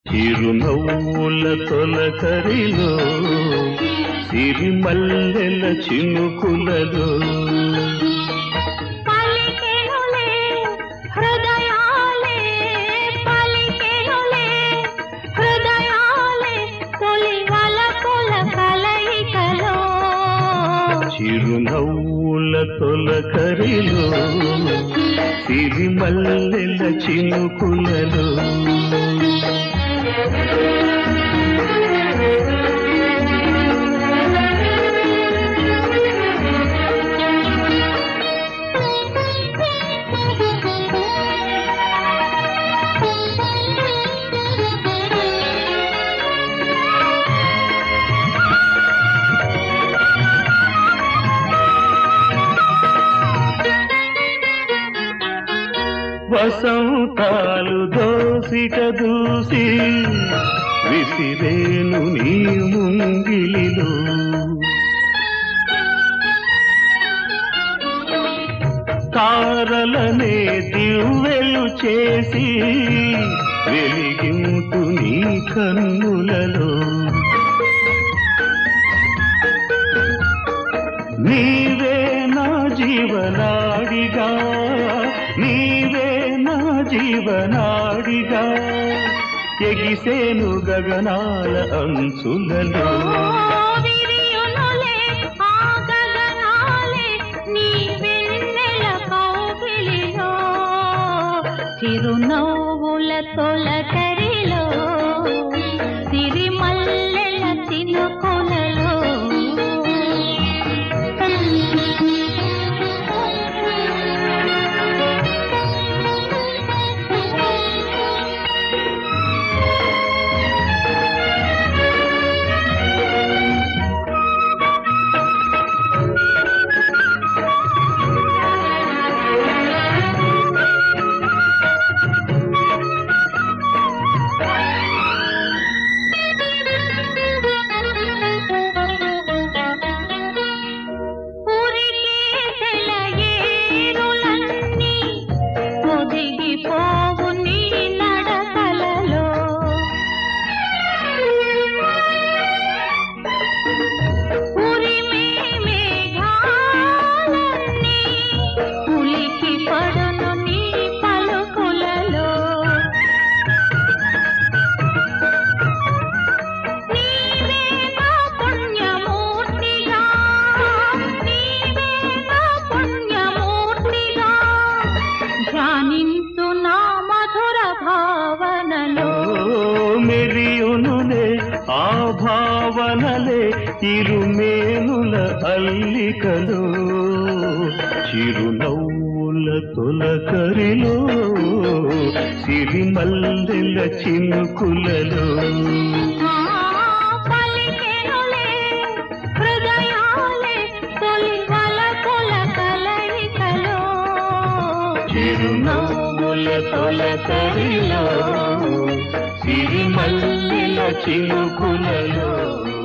చిరునవ్వుల తొలకరిలో సిరిమల్లెల చినుకులలో పలికెనులే హృదయాలే పలికెనులే హృదయాలే తొలి వలపుల కలయికలో చిరునవ్వుల తొలకరిలో సిరిమల్లెల చినుకులలో వసంతాలు దోసిక దూసి విసిరేను నీ ముంగిలిలో తారలనే దివ్వెలు చేసి వెలిగింటు నీ కన్నులలో నీవే నా జీవనాడిగా నీవే నా జీవనాడిగా ఎగిసేను గగనాల అంచులలో విరియునులే ఆ గగనాలే నీ వెన్నెల కౌగిలిలో చిరునవ్వుల తొలకరిలో సిరిమల్లెల చినుకులలో ఉరికేసెల ఏరులన్నీ ఒదిగిపోవు నీ నడకలలో ఉరిమే మేఘాలన్నీ ఉలికి పడును నీ పలుకులలో నీవే నా పుణ్యమూర్తిగా నీవే నా పుణ్యమూర్తిగా ధ్యానించు నా మధుర భావనలో మెరియునులే ఆ భావనలే ఇరుమేనుల అల్లికలో చిరునవ్వుల తొలకరిలో సిరిమల్లెల చినుకులలో ఆ పలికెనులే హృదయాలే తొలి వలపుల కలయికలో చిరునవ్వుల తొలకరిలో సిరిమల్లెల చినుకులలో